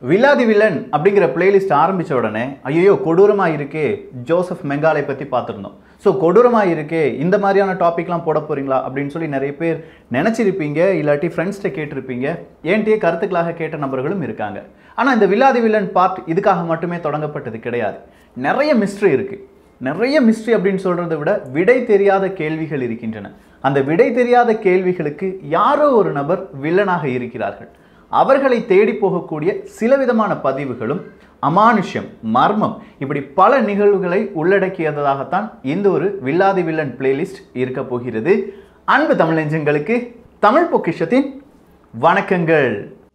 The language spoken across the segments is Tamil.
வில்லாதி வில்லன் அப்படிங்கிற பிளேலிஸ்ட் ஆரம்பிச்ச உடனே ஐயோ கொடூரமா இருக்கே ஜோசப் மெங்காலை பத்தி பார்த்துருந்தோம் ஸோ கொடூரமா இருக்கே இந்த மாதிரியான டாபிக்லாம் போட போறீங்களா அப்படின்னு சொல்லி நிறைய பேர் நினைச்சிருப்பீங்க இல்லாட்டி ஃப்ரெண்ட்ஸ்கிட்ட கேட்டிருப்பீங்க ஏன்ட்டே கருத்துக்களாக கேட்ட நபர்களும் இருக்காங்க ஆனா இந்த வில்லாதி வில்லன் பார்ட் இதுக்காக மட்டுமே தொடங்கப்பட்டது கிடையாது நிறைய மிஸ்ட்ரி இருக்கு நிறைய மிஸ்ட்ரி அப்படின்னு சொல்றதை விட விடை தெரியாத கேள்விகள் இருக்கின்றன அந்த விடை தெரியாத கேள்விகளுக்கு யாரோ ஒரு நபர் வில்லனாக இருக்கிறார்கள் அவர்களை தேடி போகக்கூடிய சில விதமான பதிவுகளும் அமானுஷ்யம் மர்மம் இப்படி பல நிகழ்வுகளை உள்ளடக்கியதாகத்தான் இந்த ஒரு வில்லாதி வில்லன் பிளேலிஸ்ட் இருக்க போகிறது அன்பு தமிழ் நெஞ்சங்களுக்கு தமிழ் பொக்கிஷத்தின் வணக்கங்கள்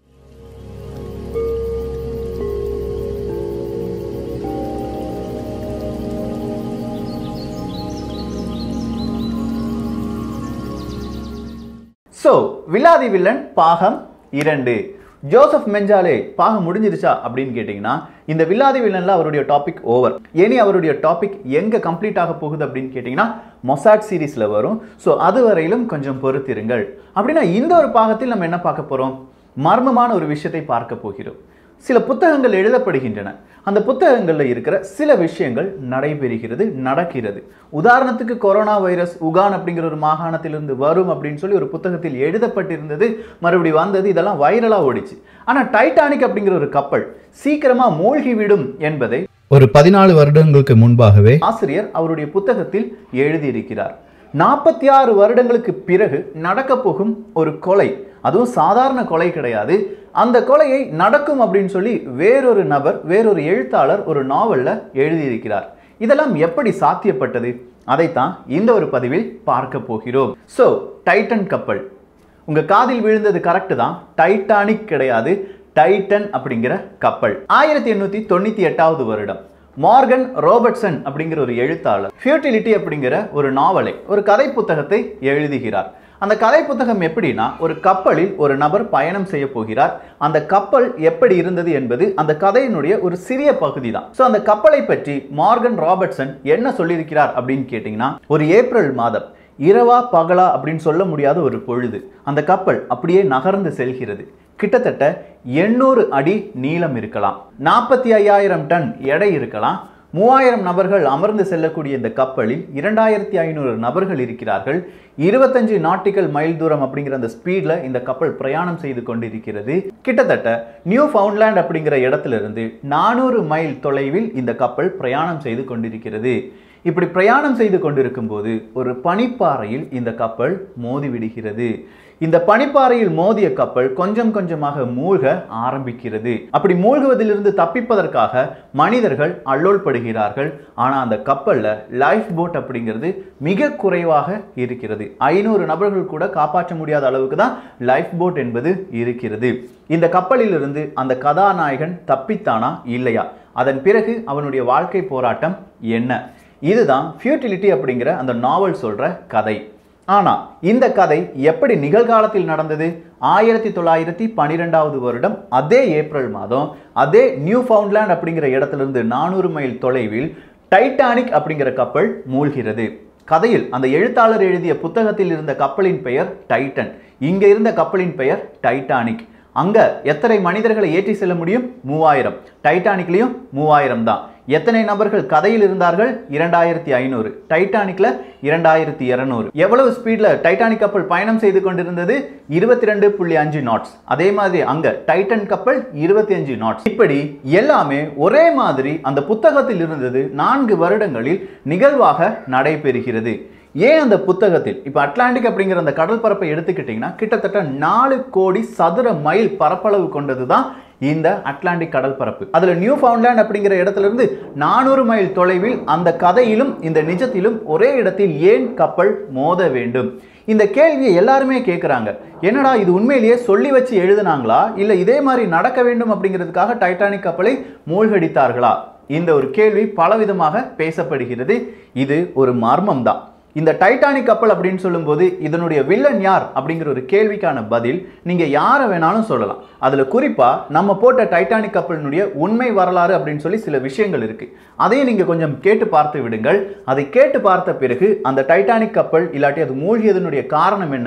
ஸோ வில்லாதி வில்லன் பாகம் இரண்டு ஜோசப் மெஞ்சாலே பாகம் முடிஞ்சிருச்சா அப்படின்னு கேட்டிங்கன்னா இந்த வில்லாதி வில்லன்ல அவருடைய டாபிக் ஓவர் இனி அவருடைய டாபிக் எங்க கம்ப்ளீட் ஆக போகுது அப்படின்னு கேட்டிங்கன்னா மொசாட் சீரீஸ்ல வரும் ஸோ அது வரையிலும் கொஞ்சம் பொறுத்திருங்கள் அப்படின்னா இந்த ஒரு பாகத்தில் நம்ம என்ன பார்க்க போறோம் மர்மமான ஒரு விஷயத்தை பார்க்க போகிறோம் சில புத்தகங்கள் எழுதப்படுகின்றன அந்த புத்தகங்களில் இருக்கிற சில விஷயங்கள் நடைபெறுகிறது நடக்கிறது உதாரணத்துக்கு கொரோனா வைரஸ் உகான் அப்படிங்கிற ஒரு மாகாணத்திலிருந்து வரும் அப்படின்னு சொல்லி ஒரு புத்தகத்தில் எழுதப்பட்டிருந்தது மறுபடி வந்தது இதெல்லாம் வைரலாக ஓடிச்சு ஆனால் டைட்டானிக் அப்படிங்கிற ஒரு கப்பல் சீக்கிரமா மூழ்கிவிடும் என்பதை ஒரு பதினாலு வருடங்களுக்கு முன்பாகவே ஆசிரியர் அவருடைய புத்தகத்தில் எழுதியிருக்கிறார் நாற்பத்தி ஆறு வருடங்களுக்கு பிறகு நடக்க போகும் ஒரு கொலை அதுவும் சாதாரண கொலை கிடையாது அந்த கொலையை நடக்கும் அப்படின்னு சொல்லி வேறொரு நபர் வேறொரு எழுத்தாளர் ஒரு நாவல்ல எழுதியிருக்கிறார் இதெல்லாம் எப்படி சாத்தியப்பட்டது அதைத்தான் இந்த ஒரு பதிவில் பார்க்க போகிறோம் ஸோ டைட்டன் கப்பல் உங்க காதில் விழுந்தது கரெக்ட் தான் டைட்டானிக் கிடையாது டைட்டன் அப்படிங்கிற கப்பல் ஆயிரத்தி எண்ணூத்தி தொண்ணூத்தி எட்டாவது வருடம் மார்கன் ரோபர்ட்சன் அப்படிங்கிற ஒரு எழுத்தாளர் ஃபியூட்டிலிட்டி அப்படிங்கிற ஒரு நாவலை ஒரு கதை புத்தகத்தை எழுதுகிறார் அந்த கதை புத்தகம் எப்படின்னா ஒரு கப்பலில் ஒரு நபர் பயணம் செய்ய போகிறார் அந்த கப்பல் எப்படி இருந்தது என்பது அந்த கதையினுடைய ஒரு சிறிய பகுதி தான் ஸோ அந்த கப்பலை பற்றி மார்கன் ராபர்ட்சன் என்ன சொல்லியிருக்கிறார் அப்படின்னு கேட்டிங்கன்னா ஒரு ஏப்ரல் மாதம் இரவா பகலா அப்படின்னு சொல்ல முடியாத ஒரு பொழுது அந்த கப்பல் அப்படியே நகர்ந்து செல்கிறது கிட்டத்தட்ட எண்ணூறு அடி நீளம் இருக்கலாம் நாற்பத்தி ஐயாயிரம் டன் எடை இருக்கலாம் மூவாயிரம் நபர்கள் அமர்ந்து செல்லக்கூடிய இந்த கப்பலில் இரண்டாயிரத்தி ஐநூறு நபர்கள் இருக்கிறார்கள் இருபத்தஞ்சு நாட்டிக்கல் மைல் தூரம் அப்படிங்கிற அந்த ஸ்பீட்ல இந்த கப்பல் பிரயாணம் செய்து கொண்டிருக்கிறது கிட்டத்தட்ட நியூ ஃபவுண்ட்லேண்ட் அப்படிங்கிற இடத்திலிருந்து நானூறு மைல் தொலைவில் இந்த கப்பல் பிரயாணம் செய்து கொண்டிருக்கிறது இப்படி பிரயாணம் செய்து கொண்டிருக்கும் போது ஒரு பனிப்பாறையில் இந்த கப்பல் மோதி விடுகிறது இந்த பனிப்பாறையில் மோதிய கப்பல் கொஞ்சம் கொஞ்சமாக மூழ்க ஆரம்பிக்கிறது அப்படி மூழ்குவதிலிருந்து தப்பிப்பதற்காக மனிதர்கள் அல்லோல் படுகிறார்கள் ஆனா அந்த கப்பல்ல லைஃப் போட் அப்படிங்கிறது மிக குறைவாக இருக்கிறது ஐநூறு நபர்கள் கூட காப்பாற்ற முடியாத அளவுக்கு தான் லைஃப் போட் என்பது இருக்கிறது இந்த கப்பலிலிருந்து அந்த கதாநாயகன் தப்பித்தானா இல்லையா அதன் பிறகு அவனுடைய வாழ்க்கை போராட்டம் என்ன இதுதான் ஃபியூட்டிலிட்டி அப்படிங்கிற அந்த நாவல் சொல்ற கதை ஆனா இந்த கதை எப்படி நிகழ்காலத்தில் நடந்தது ஆயிரத்தி தொள்ளாயிரத்தி பன்னிரெண்டாவது வருடம் அதே ஏப்ரல் மாதம் அதே நியூ ஃபவுண்ட்லேண்ட் அப்படிங்கிற இடத்திலிருந்து நானூறு மைல் தொலைவில் டைட்டானிக் அப்படிங்கிற கப்பல் மூழ்கிறது கதையில் அந்த எழுத்தாளர் எழுதிய புத்தகத்தில் இருந்த கப்பலின் பெயர் டைட்டன் இங்க இருந்த கப்பலின் பெயர் டைட்டானிக் அங்க எத்தனை மனிதர்களை ஏற்றி செல்ல முடியும் மூவாயிரம் டைட்டானிக்லயும் மூவாயிரம் தான் எத்தனை நபர்கள் கதையில் இருந்தார்கள் இரண்டாயிரத்தி ஐநூறு டைட்டானிக்ல இரண்டாயிரத்தி இருநூறு எவ்வளவு ஸ்பீட்ல டைட்டானிக் கப்பல் பயணம் செய்து கொண்டிருந்தது இருபத்தி ரெண்டு புள்ளி அஞ்சு நாட்ஸ் அதே மாதிரி அங்க டைட்டன் கப்பல் இருபத்தி அஞ்சு நாட்ஸ் இப்படி எல்லாமே ஒரே மாதிரி அந்த புத்தகத்தில் இருந்தது நான்கு வருடங்களில் நிகழ்வாக நடைபெறுகிறது ஏன் அந்த புத்தகத்தில் இப்போ அட்லாண்டிக் அப்படிங்கிற அந்த கடல் பரப்பை எடுத்துக்கிட்டிங்கன்னா கிட்டத்தட்ட நாலு கோடி சதுர மைல் பரப்பளவு கொண்டது தான் இந்த அட்லாண்டிக் கடல் பரப்பு அதுல நியூ ஃபவுண்ட்லேண்ட் அப்படிங்கிற இடத்துல இருந்து நானூறு மைல் தொலைவில் அந்த கதையிலும் இந்த நிஜத்திலும் ஒரே இடத்தில் ஏன் கப்பல் மோத வேண்டும் இந்த கேள்வியை எல்லாருமே கேட்குறாங்க என்னடா இது உண்மையிலேயே சொல்லி வச்சு எழுதுனாங்களா இல்லை இதே மாதிரி நடக்க வேண்டும் அப்படிங்கிறதுக்காக டைட்டானிக் கப்பலை மூழ்கடித்தார்களா இந்த ஒரு கேள்வி பலவிதமாக பேசப்படுகிறது இது ஒரு மர்மம் தான் இந்த டைட்டானிக் கப்பல் அப்படின்னு சொல்லும்போது இதனுடைய வில்லன் யார் அப்படிங்கிற ஒரு கேள்விக்கான பதில் நீங்க யாரை வேணாலும் சொல்லலாம் அதுல குறிப்பா நம்ம போட்ட டைட்டானிக் கப்பலினுடைய உண்மை வரலாறு அப்படின்னு சொல்லி சில விஷயங்கள் இருக்கு அதையும் நீங்க கொஞ்சம் கேட்டு பார்த்து விடுங்கள் அதை கேட்டு பார்த்த பிறகு அந்த டைட்டானிக் கப்பல் இல்லாட்டி அது மூழ்கியதனுடைய காரணம் என்ன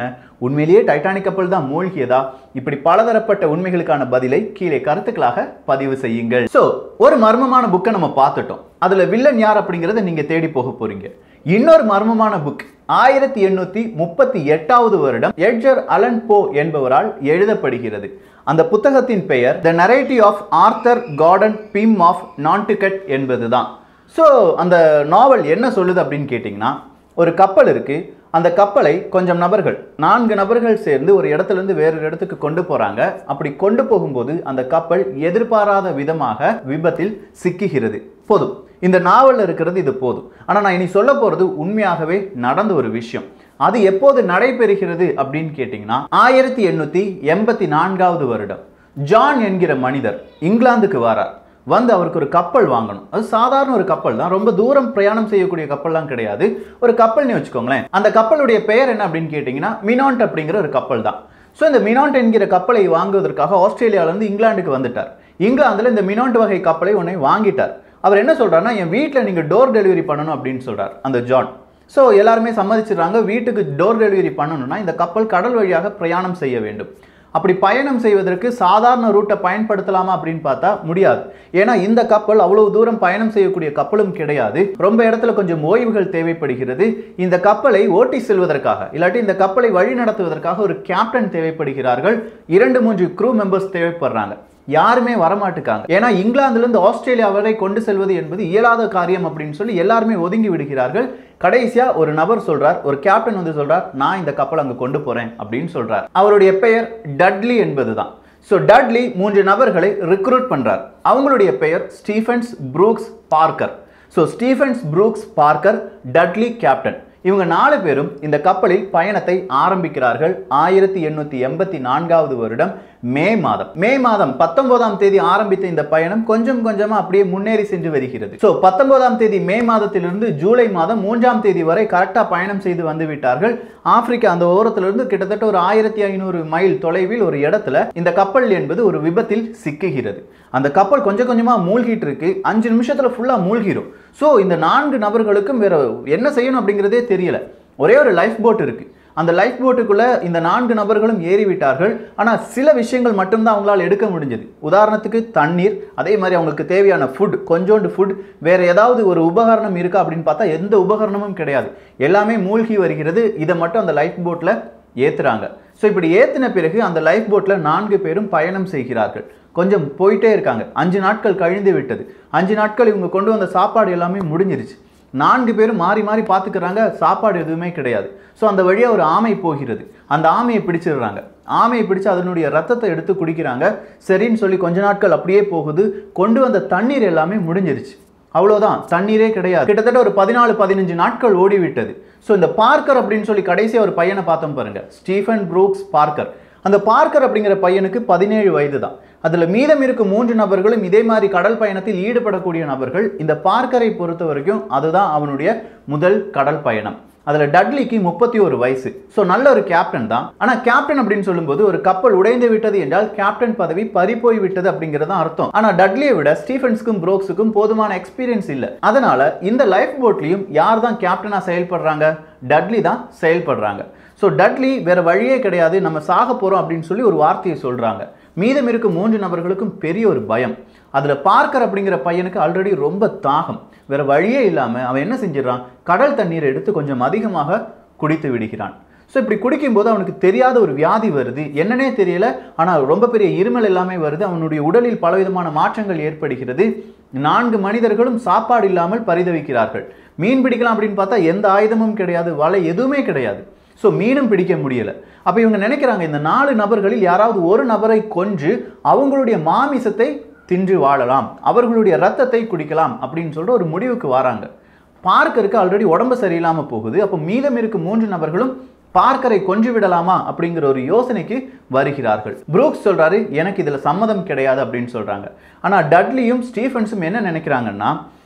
உண்மையிலேயே டைட்டானிக் கப்பல் தான் மூழ்கியதா இப்படி பலதரப்பட்ட உண்மைகளுக்கான பதிலை கீழே கருத்துக்களாக பதிவு செய்யுங்கள் சோ ஒரு மர்மமான புக்கை நம்ம பார்த்துட்டோம் அதுல வில்லன் யார் அப்படிங்கறத நீங்க தேடி போக போறீங்க இன்னொரு மர்மமான புக் ஆயிரத்தி எண்ணூத்தி முப்பத்தி எட்டாவது வருடம் எட்ஜர் அலன் போ என்பவரால் எழுதப்படுகிறது அந்த புத்தகத்தின் பெயர் the narrative of Arthur Gordon Pym of Nantucket என்பதுதான் ஸோ அந்த நாவல் என்ன சொல்லுது அப்படின்னு கேட்டிங்கன்னா ஒரு கப்பல் இருக்கு அந்த கப்பலை கொஞ்சம் நபர்கள் நான்கு நபர்கள் சேர்ந்து ஒரு இடத்துல இருந்து வேறொரு இடத்துக்கு கொண்டு போறாங்க அப்படி கொண்டு போகும்போது அந்த கப்பல் எதிர்பாராத விதமாக விபத்தில் சிக்குகிறது போதும் இந்த நாவல்ல இருக்கிறது இது போதும் ஆனா நான் இனி சொல்ல போறது உண்மையாகவே நடந்த ஒரு விஷயம் அது எப்போது நடைபெறுகிறது அப்படின்னு கேட்டிங்கன்னா ஆயிரத்தி எண்ணூத்தி எண்பத்தி நான்காவது வருடம் ஜான் என்கிற மனிதர் இங்கிலாந்துக்கு வரார் வந்து அவருக்கு ஒரு கப்பல் வாங்கணும் அது சாதாரண ஒரு கப்பல் தான் ரொம்ப தூரம் பிரயாணம் செய்யக்கூடிய கப்பல்லாம் கிடையாது ஒரு கப்பல்னு வச்சுக்கோங்களேன் அந்த கப்பலுடைய பெயர் என்ன அப்படின்னு கேட்டிங்கன்னா மினாண்ட் அப்படிங்கிற ஒரு கப்பல் தான் ஸோ இந்த மினாண்ட் என்கிற கப்பலை வாங்குவதற்காக ஆஸ்திரேலியாவிலேருந்து இங்கிலாந்துக்கு வந்துட்டார் இங்கிலாந்தில் இந்த மினாண்ட் வகை கப்பலை உன்னை வாங்கிட்டார் அவர் என்ன சொல்றாருன்னா என் வீட்டில் நீங்கள் டோர் டெலிவரி பண்ணணும் அப்படின்னு சொல்றார் அந்த ஜான் ஸோ எல்லாருமே சம்மதிச்சிடுறாங்க வீட்டுக்கு டோர் டெலிவரி பண்ணணும்னா இந்த கப்பல் கடல் வழியாக பிரயாணம் செய்ய வேண்டும் அப்படி பயணம் செய்வதற்கு சாதாரண ரூட்டை பயன்படுத்தலாமா அப்படின்னு பார்த்தா முடியாது ஏன்னா இந்த கப்பல் அவ்வளவு தூரம் பயணம் செய்யக்கூடிய கப்பலும் கிடையாது ரொம்ப இடத்துல கொஞ்சம் ஓய்வுகள் தேவைப்படுகிறது இந்த கப்பலை ஓட்டி செல்வதற்காக இல்லாட்டி இந்த கப்பலை வழி நடத்துவதற்காக ஒரு கேப்டன் தேவைப்படுகிறார்கள் இரண்டு மூன்று க்ரூ மெம்பர்ஸ் தேவைப்படுறாங்க யாருமே வரமாட்டுக்காங்க ஏன்னா இங்கிலாந்துல இருந்து ஆஸ்திரேலியா வரை கொண்டு செல்வது என்பது இயலாத காரியம் அப்படின்னு சொல்லி எல்லாருமே ஒதுங்கி விடுகிறார்கள் கடைசியா ஒரு நபர் சொல்றார் ஒரு கேப்டன் வந்து சொல்றார் நான் இந்த கப்பல் அங்க கொண்டு போறேன் அப்படின்னு சொல்றார் அவருடைய பெயர் டட்லி என்பதுதான் ஸோ டட்லி மூன்று நபர்களை ரிக்ரூட் பண்றார் அவங்களுடைய பெயர் Stephens Brooks Parker so Stephens Brooks Parker Dudley captain இவங்க நாலு பேரும் இந்த கப்பலில் பயணத்தை ஆரம்பிக்கிறார்கள் ஆயிரத்தி எண்ணூத்தி எண்பத்தி நான்காவது வருடம் மே மாதம் மே மாதம் பத்தொன்பதாம் தேதி ஆரம்பித்த இந்த பயணம் கொஞ்சம் கொஞ்சமா அப்படியே முன்னேறி சென்று வருகிறது ஸோ பத்தொன்பதாம் தேதி மே மாதத்திலிருந்து ஜூலை மாதம் மூன்றாம் தேதி வரை கரெக்டாக பயணம் செய்து வந்து விட்டார்கள் ஆப்பிரிக்கா அந்த ஓரத்திலிருந்து கிட்டத்தட்ட ஒரு ஆயிரத்தி ஐநூறு மைல் தொலைவில் ஒரு இடத்துல இந்த கப்பல் என்பது ஒரு விபத்தில் சிக்குகிறது அந்த கப்பல் கொஞ்சம் கொஞ்சமா மூழ்கிட்டு இருக்கு அஞ்சு நிமிஷத்துல ஃபுல்லா மூழ்கிரும் ஸோ இந்த நான்கு நபர்களுக்கும் வேற என்ன செய்யணும் அப்படிங்கிறதே தெரியல ஒரே ஒரு லைஃப் போட் இருக்கு அந்த லைஃப் போட்டுக்குள்ள இந்த நான்கு நபர்களும் ஏறிவிட்டார்கள் ஆனால் சில விஷயங்கள் மட்டும்தான் அவங்களால எடுக்க முடிஞ்சது உதாரணத்துக்கு தண்ணீர் அதே மாதிரி அவங்களுக்கு தேவையான ஃபுட் கொஞ்சோண்டு ஃபுட் வேற ஏதாவது ஒரு உபகரணம் இருக்கா அப்படின்னு பார்த்தா எந்த உபகரணமும் கிடையாது எல்லாமே மூழ்கி வருகிறது இதை மட்டும் அந்த லைஃப் போட்டில் ஏத்துறாங்க ஸோ இப்படி ஏத்தின பிறகு அந்த லைஃப் போட்டில் நான்கு பேரும் பயணம் செய்கிறார்கள் கொஞ்சம் போயிட்டே இருக்காங்க அஞ்சு நாட்கள் கழிந்து விட்டது அஞ்சு நாட்கள் இவங்க கொண்டு வந்த சாப்பாடு எல்லாமே முடிஞ்சிருச்சு நான்கு பேரும் மாறி மாறி பார்த்துக்கிறாங்க சாப்பாடு எதுவுமே கிடையாது ஸோ அந்த வழியாக ஒரு ஆமை போகிறது அந்த ஆமையை பிடிச்சிடுறாங்க ஆமையை பிடிச்சு அதனுடைய ரத்தத்தை எடுத்து குடிக்கிறாங்க சரின்னு சொல்லி கொஞ்ச நாட்கள் அப்படியே போகுது கொண்டு வந்த தண்ணீர் எல்லாமே முடிஞ்சிருச்சு அவ்வளோதான் தண்ணீரே கிடையாது கிட்டத்தட்ட ஒரு பதினாலு பதினஞ்சு நாட்கள் ஓடிவிட்டது ஸோ இந்த பார்க்கர் அப்படின்னு சொல்லி கடைசியாக ஒரு பையனை பார்த்தோம் பாருங்க ஸ்டீஃபன் ப்ரூக்ஸ் பார்க்கர் அந்த பார்க்கர் அப்படிங்கிற பையனுக்கு பதினேழு வயது தான் அதில் மீதம் இருக்கும் மூன்று நபர்களும் இதே மாதிரி கடல் பயணத்தில் ஈடுபடக்கூடிய நபர்கள் இந்த பார்க்கரை பொறுத்த வரைக்கும் அதுதான் அவனுடைய முதல் கடல் பயணம் அதில் டட்லிக்கு முப்பத்தி ஒரு வயசு ஸோ நல்ல ஒரு கேப்டன் தான் ஆனால் கேப்டன் அப்படின்னு சொல்லும்போது ஒரு கப்பல் உடைந்து விட்டது என்றால் கேப்டன் பதவி பறிப்போய் விட்டது அப்படிங்கிறது தான் அர்த்தம் ஆனால் டட்லியை விட ஸ்டீஃபன்ஸ்க்கும் புரோக்ஸுக்கும் போதுமான எக்ஸ்பீரியன்ஸ் இல்லை அதனால இந்த லைஃப் போட்லையும் யார் தான் கேப்டனாக செயல்படுறாங்க டட்லி தான் செயல்படுறாங்க ஸோ டட்லி வேற வழியே கிடையாது நம்ம சாக போகிறோம் அப்படின்னு சொல்லி ஒரு வார்த்தையை சொல்கிறாங்க மீதம் இருக்கும் மூன்று நபர்களுக்கும் பெரிய ஒரு பயம் அதில் பார்க்கர் அப்படிங்கிற பையனுக்கு ஆல்ரெடி ரொம்ப தாகம் வேற வழியே இல்லாமல் அவன் என்ன செஞ்சிடறான் கடல் தண்ணீரை எடுத்து கொஞ்சம் அதிகமாக குடித்து விடுகிறான் ஸோ இப்படி குடிக்கும்போது அவனுக்கு தெரியாத ஒரு வியாதி வருது என்னன்னே தெரியல ஆனால் ரொம்ப பெரிய இருமல் எல்லாமே வருது அவனுடைய உடலில் பலவிதமான மாற்றங்கள் ஏற்படுகிறது நான்கு மனிதர்களும் சாப்பாடு இல்லாமல் பரிதவிக்கிறார்கள் மீன் பிடிக்கலாம் அப்படின்னு பார்த்தா எந்த ஆயுதமும் கிடையாது வலை எதுவுமே கிடையாது ஸோ மீனும் பிடிக்க முடியல அப்போ இவங்க நினைக்கிறாங்க இந்த நாலு நபர்களில் யாராவது ஒரு நபரை கொன்று அவங்களுடைய மாமிசத்தை தின்று வாழலாம் அவர்களுடைய ரத்தத்தை குடிக்கலாம் அப்படின்னு சொல்லிட்டு ஒரு முடிவுக்கு வராங்க பார்க்கருக்கு ஆல்ரெடி உடம்பு சரியில்லாமல் போகுது அப்போ மீதம் இருக்கும் மூன்று நபர்களும் பார்க்கரை கொன்று விடலாமா அப்படிங்கிற ஒரு யோசனைக்கு வருகிறார்கள் புரூக்ஸ் சொல்றாரு எனக்கு இதுல சம்மதம் கிடையாது அப்படின்னு சொல்றாங்க ஆனா டட்லியும் ஸ்டீஃபன்ஸும் என்ன நினைக்கிறாங்கன்னா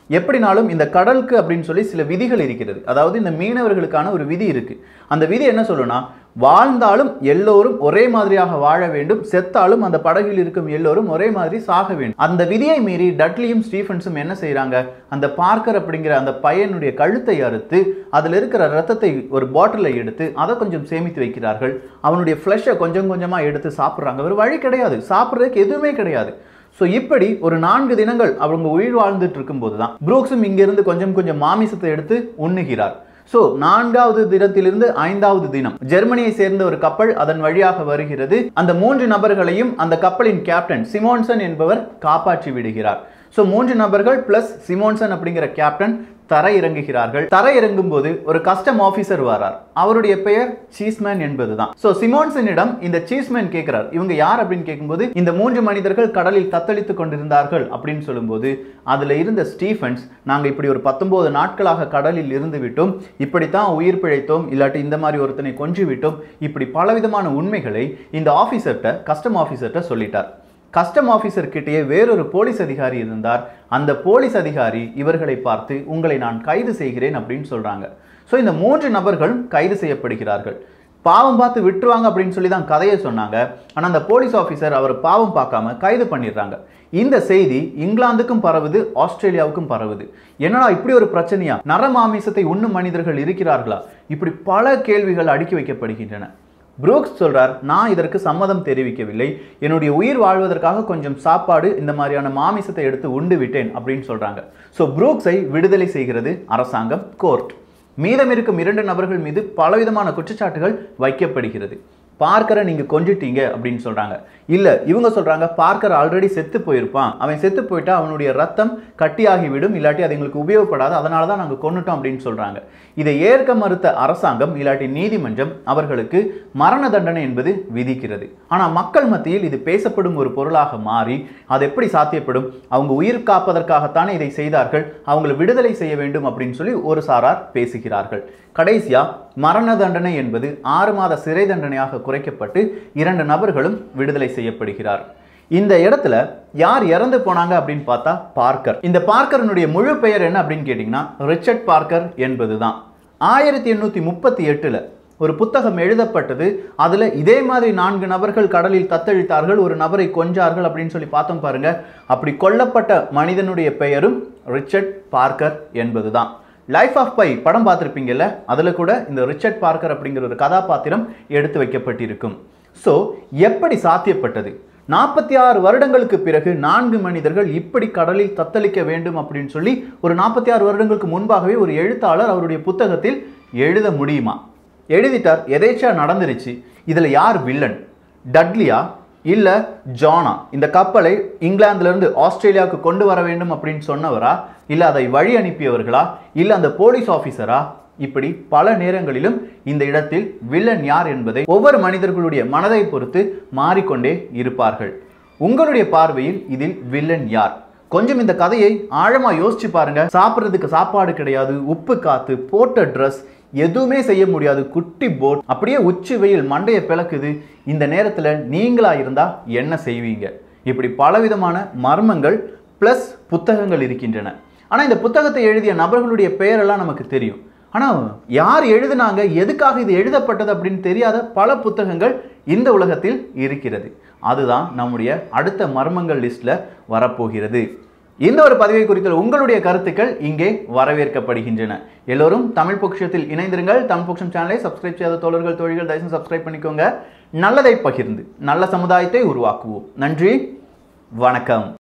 எப்படினாலும் இந்த கடலுக்கு அப்படின்னு சொல்லி சில விதிகள் இருக்கிறது அதாவது இந்த மீனவர்களுக்கான ஒரு விதி இருக்கு அந்த விதி என்ன சொல்லுனா வாழ்ந்தாலும் எல்லோரும் ஒரே மாதிரியாக வாழ வேண்டும் செத்தாலும் அந்த படகில் இருக்கும் எல்லோரும் ஒரே மாதிரி சாக வேண்டும் அந்த விதியை மீறி டட்லியும் ஸ்டீஃபன்ஸும் என்ன செய்றாங்க அந்த பார்க்கர் அப்படிங்கிற அந்த பையனுடைய கழுத்தை அறுத்து அதில் இருக்கிற ரத்தத்தை ஒரு பாட்டிலில் எடுத்து அதை கொஞ்சம் சேமித்து வைக்கிறார்கள் அவனுடைய ஃப்ளஷை கொஞ்சம் கொஞ்சமாக எடுத்து சாப்பிட்றாங்க ஒரு வழி கிடையாது சாப்பிட்றதுக்கு எதுவுமே கிடையாது ஸோ இப்படி ஒரு நான்கு தினங்கள் அவங்க உயிர் வாழ்ந்துட்டு இருக்கும்போது தான் புரூக்ஸும் இங்கிருந்து கொஞ்சம் கொஞ்சம் மாமிசத்தை எடுத்து உண்ணுகிறார் ஸோ நான்காவது தினத்திலிருந்து ஐந்தாவது தினம் ஜெர்மனியை சேர்ந்த ஒரு கப்பல் அதன் வழியாக வருகிறது அந்த மூன்று நபர்களையும் அந்த கப்பலின் கேப்டன் சிமோன்சன் என்பவர் காப்பாற்றி விடுகிறார் ஸோ மூன்று நபர்கள் பிளஸ் சிமோன்சன் அப்படிங்கிற கேப்டன் தரை இறங்குகிறார்கள் தரை இறங்கும் போது ஒரு கஸ்டம் ஆபீசர் வரார் அவருடைய பெயர் சீஸ்மேன் என்பதுதான் ஸோ சிமோன்சனிடம் இந்த சீஸ்மேன் கேட்கிறார் இவங்க யார் அப்படின்னு கேட்கும்போது இந்த மூன்று மனிதர்கள் கடலில் தத்தளித்துக் கொண்டிருந்தார்கள் அப்படின்னு சொல்லும்போது அதுல இருந்த ஸ்டீஃபன்ஸ் நாங்க இப்படி ஒரு பத்தொன்பது நாட்களாக கடலில் இருந்து விட்டோம் இப்படித்தான் உயிர் பிழைத்தோம் இல்லாட்டி இந்த மாதிரி ஒருத்தனை கொன்று விட்டோம் இப்படி பலவிதமான உண்மைகளை இந்த ஆபீசர்கிட்ட கஸ்டம் ஆபீசர்கிட்ட சொல்லிட்டார் கஸ்டம் ஆஃபீஸர் கிட்டேயே வேறொரு போலீஸ் அதிகாரி இருந்தார் அந்த போலீஸ் அதிகாரி இவர்களை பார்த்து உங்களை நான் கைது செய்கிறேன் அப்படின்னு சொல்றாங்க ஸோ இந்த மூன்று நபர்களும் கைது செய்யப்படுகிறார்கள் பாவம் பார்த்து விட்டுருவாங்க அப்படின்னு சொல்லி தான் கதையை சொன்னாங்க ஆனால் அந்த போலீஸ் ஆஃபீஸர் அவர் பாவம் பார்க்காம கைது பண்ணிடுறாங்க இந்த செய்தி இங்கிலாந்துக்கும் பரவுது ஆஸ்திரேலியாவுக்கும் பரவுது என்னடா இப்படி ஒரு பிரச்சனையா நரமாமிசத்தை உண்ணும் மனிதர்கள் இருக்கிறார்களா இப்படி பல கேள்விகள் அடுக்கி வைக்கப்படுகின்றன புரூக்ஸ் சொல்றார் நான் இதற்கு சம்மதம் தெரிவிக்கவில்லை என்னுடைய உயிர் வாழ்வதற்காக கொஞ்சம் சாப்பாடு இந்த மாதிரியான மாமிசத்தை எடுத்து உண்டு விட்டேன் அப்படின்னு சொல்றாங்க ஸோ புரூக்ஸை விடுதலை செய்கிறது அரசாங்கம் கோர்ட் மீதம் இருக்கும் இரண்டு நபர்கள் மீது பலவிதமான குற்றச்சாட்டுகள் வைக்கப்படுகிறது பார்க்கரை நீங்க கொஞ்சிட்டீங்க அப்படின்னு சொல்றாங்க இல்ல இவங்க சொல்றாங்க பார்க்கர் ஆல்ரெடி செத்து போயிருப்பான் அவன் செத்து போயிட்டா அவனுடைய ரத்தம் கட்டியாகி விடும் இல்லாட்டி அது எங்களுக்கு உபயோகப்படாது அதனால தான் நாங்கள் கொண்டுட்டோம் அப்படின்னு சொல்றாங்க இதை ஏற்க மறுத்த அரசாங்கம் இல்லாட்டி நீதிமன்றம் அவர்களுக்கு மரண தண்டனை என்பது விதிக்கிறது ஆனா மக்கள் மத்தியில் இது பேசப்படும் ஒரு பொருளாக மாறி அது எப்படி சாத்தியப்படும் அவங்க உயிர் காப்பதற்காகத்தானே இதை செய்தார்கள் அவங்களை விடுதலை செய்ய வேண்டும் அப்படின்னு சொல்லி ஒரு சாரார் பேசுகிறார்கள் கடைசியா மரண தண்டனை என்பது ஆறு மாத சிறை தண்டனையாக குறைக்கப்பட்டு இரண்டு நபர்களும் விடுதலை செய்யப்படுகிறார் இந்த இடத்துல யார் இறந்து போனாங்க அப்படின்னு பார்த்தா பார்க்கர் இந்த பார்க்கரனுடைய முழு பெயர் என்ன அப்படின்னு கேட்டிங்கன்னா ரிச்சர்ட் பார்க்கர் என்பதுதான் ஆயிரத்தி எண்ணூற்றி முப்பத்தி எட்டில் ஒரு புத்தகம் எழுதப்பட்டது அதில் இதே மாதிரி நான்கு நபர்கள் கடலில் தத்தளித்தார்கள் ஒரு நபரை கொன்றார்கள் அப்படின்னு சொல்லி பார்த்தோம் பாருங்க அப்படி கொல்லப்பட்ட மனிதனுடைய பெயரும் ரிச்சர்ட் பார்க்கர் என்பதுதான் லைஃப் ஆஃப் பை படம் பார்த்துருப்பீங்கல்ல அதில் கூட இந்த ரிச்சர்ட் பார்க்கர் அப்படிங்கிற ஒரு கதாபாத்திரம் எடுத்து வைக்கப்பட்டிருக்கும் ஸோ எப்படி சாத்தியப்பட்டது நாற்பத்தி ஆறு வருடங்களுக்கு பிறகு நான்கு மனிதர்கள் இப்படி கடலில் தத்தளிக்க வேண்டும் அப்படின்னு சொல்லி ஒரு நாற்பத்தி ஆறு வருடங்களுக்கு முன்பாகவே ஒரு எழுத்தாளர் அவருடைய புத்தகத்தில் எழுத முடியுமா எழுதிட்டார் எதேச்சா நடந்துருச்சு இதில் யார் வில்லன் டட்லியா இல்லை ஜானா இந்த கப்பலை இங்கிலாந்துலேருந்து ஆஸ்திரேலியாவுக்கு கொண்டு வர வேண்டும் அப்படின்னு சொன்னவரா இல்லை அதை வழி அனுப்பியவர்களா இல்லை அந்த போலீஸ் ஆஃபீஸரா இப்படி பல நேரங்களிலும் இந்த இடத்தில் வில்லன் யார் என்பதை ஒவ்வொரு மனிதர்களுடைய மனதை பொறுத்து மாறிக்கொண்டே இருப்பார்கள் உங்களுடைய பார்வையில் இதில் வில்லன் யார் கொஞ்சம் இந்த கதையை ஆழமா யோசிச்சு பாருங்க சாப்பிட்றதுக்கு சாப்பாடு கிடையாது உப்பு காத்து போட்ட ட்ரெஸ் எதுவுமே செய்ய முடியாது குட்டி போட் அப்படியே உச்சி வெயில் மண்டைய பிளக்குது இந்த நேரத்தில் நீங்களா இருந்தா என்ன செய்வீங்க இப்படி பலவிதமான மர்மங்கள் ப்ளஸ் புத்தகங்கள் இருக்கின்றன ஆனால் இந்த புத்தகத்தை எழுதிய நபர்களுடைய பெயரெல்லாம் நமக்கு தெரியும் ஆனால் யார் எழுதினாங்க எதுக்காக இது எழுதப்பட்டது அப்படின்னு தெரியாத பல புத்தகங்கள் இந்த உலகத்தில் இருக்கிறது அதுதான் நம்முடைய அடுத்த மர்மங்கள் லிஸ்ட்ல வரப்போகிறது இந்த ஒரு பதிவை குறித்த உங்களுடைய கருத்துக்கள் இங்கே வரவேற்கப்படுகின்றன எல்லோரும் தமிழ் பொக்ஷத்தில் இணைந்திருங்கள் தமிழ் பொக்ஷம் சேனலை சப்ஸ்கிரைப் செய்யாத தோழர்கள் தோழிகள் தயவுசெய்து சப்ஸ்கிரைப் பண்ணிக்கோங்க நல்லதை பகிர்ந்து நல்ல சமுதாயத்தை உருவாக்குவோம் நன்றி வணக்கம்